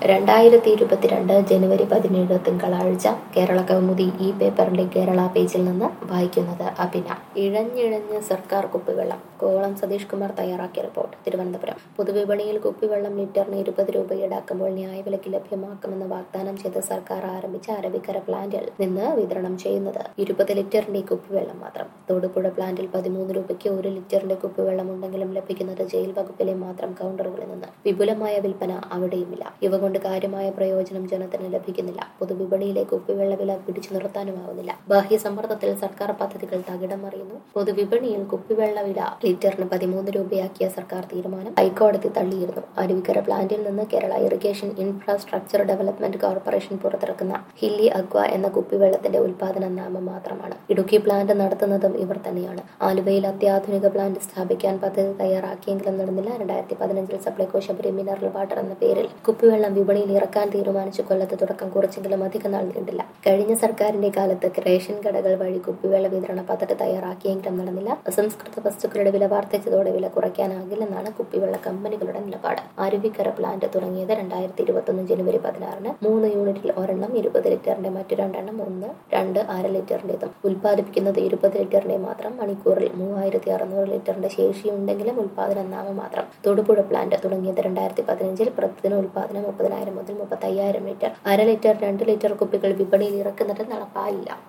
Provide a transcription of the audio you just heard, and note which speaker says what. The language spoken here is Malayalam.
Speaker 1: രണ്ടായിരത്തി ഇരുപത്തിരണ്ട് ജനുവരി പതിനേഴ് തിങ്കളാഴ്ച കേരള കൗമുദി ഈ പേപ്പറിന്റെ കേരള പേജിൽ നിന്ന് വായിക്കുന്നത് അഭിന ഇഴഞ്ഞിഴഞ്ഞ് സർക്കാർ കുപ്പിവെള്ളം കോവളം സതീഷ് കുമാർ തയ്യാറാക്കിയ റിപ്പോർട്ട് തിരുവനന്തപുരം പൊതുവിപണിയിൽ കുപ്പിവെള്ളം ലിറ്ററിന് ഇരുപത് രൂപ ഈടാക്കുമ്പോൾ ന്യായവിലയ്ക്ക് ലഭ്യമാക്കുമെന്ന് വാഗ്ദാനം ചെയ്ത സർക്കാർ ആരംഭിച്ച അരവിക്കര പ്ലാന്റിൽ നിന്ന് വിതരണം ചെയ്യുന്നത് ഇരുപത് ലിറ്ററിന്റെ കുപ്പിവെള്ളം മാത്രം തൊടുപുഴ പ്ലാന്റിൽ പതിമൂന്ന് രൂപയ്ക്ക് ഒരു ലിറ്ററിന്റെ കുപ്പിവെള്ളം ഉണ്ടെങ്കിലും ലഭിക്കുന്നത് ജയിൽ വകുപ്പിലെ മാത്രം കൗണ്ടറുകളിൽ നിന്ന് വിപുലമായ വിൽപ്പന അവിടെയുമില്ല ഇവ കൊണ്ട് കാര്യമായ പ്രയോജനം ജനത്തിന് ലഭിക്കുന്നില്ല പൊതുവിപണിയിലെ കുപ്പിവെള്ള വില പിടിച്ചു നിർത്താനുമാവുന്നില്ല ബാഹ്യ സമ്മർദ്ദത്തിൽ സർക്കാർ പദ്ധതികൾ തകിടം മറിയുന്നു പൊതുവിപണിയിൽ കുപ്പിവെള്ള വില ലിറ്ററിന് പതിമൂന്ന് രൂപയാക്കിയ സർക്കാർ തീരുമാനം ഹൈക്കോടതി തള്ളിയിരുന്നു അരുവിക്കര പ്ലാന്റിൽ നിന്ന് Kerala irrigation infrastructure development corporation പുറത്തിറക്കുന്ന ഹില്ലി അഗ്വ എന്ന കുപ്പിവെള്ളത്തിന്റെ ഉൽപാദന നാമം മാത്രമാണ് ഇടുക്കി പ്ലാന്റ് നടത്തുന്നതും ഇവർ തന്നെയാണ് ആലുവയിൽ അത്യാധുനിക പ്ലാന്റ് സ്ഥാപിക്കാൻ പദ്ധതി തയ്യാറാക്കിയെങ്കിലും നടന്നില്ല രണ്ടായിരത്തി പതിനഞ്ചിൽ സപ്ലൈകോ ശബരി മിനറൽ വാട്ടർ എന്ന പേരിൽ കുപ്പിവെള്ളം വിപണിയിൽ ഇറക്കാൻ തീരുമാനിച്ചു കൊല്ലത്ത് തുടക്കം കുറിച്ചെങ്കിലും അധിക നാൾ നീണ്ടില്ല കഴിഞ്ഞ സർക്കാരിന്റെ കാലത്ത് റേഷൻ കടകൾ വഴി കുപ്പിവെള്ള വിതരണ പദ്ധതി തയ്യാറാക്കിയെങ്കിലും നടന്നില്ല അസംസ്കൃത വസ്തുക്കളുടെ വില വർദ്ധിച്ചതോടെ വില കുറയ്ക്കാനാകില്ലെന്നാണ് കുപ്പിവെള്ള കമ്പനികളുടെ നിലപാട് അരുവിക്കര പ്ലാന്റ് തുടങ്ങിയത് രണ്ടായിരത്തി ഇരുപത്തൊന്ന് ജനുവരി പതിനാറിന് മൂന്ന് യൂണിറ്റിൽ ഒരെണ്ണം ഇരുപത് ലിറ്ററിന്റെ മറ്റു രണ്ടെണ്ണം ഒന്ന് രണ്ട് അര ലിറ്ററിന്റേതും ഉൽപ്പാദിപ്പിക്കുന്നത് ഇരുപത് ലിറ്ററിന്റെ മാത്രം മണിക്കൂറിൽ മൂവായിരത്തി അറുന്നൂറ് ലിറ്ററിന്റെ ശേഷിയുണ്ടെങ്കിലും ഉൽപാദനം നാമമാത്രം തൊടുപുഴ പ്ലാന്റ് തുടങ്ങിയത് രണ്ടായിരത്തി പതിനഞ്ചിൽ പ്രതിദിന ഉൽപാദനം മുപ്പതിനായിരം മുതൽ മുപ്പത്തയ്യായിരം ലിറ്റർ അര ലിറ്റർ രണ്ട് ലിറ്റർ കുപ്പികൾ വിപണിയിൽ ഇറക്കുന്നത് നടപ്പായില്ല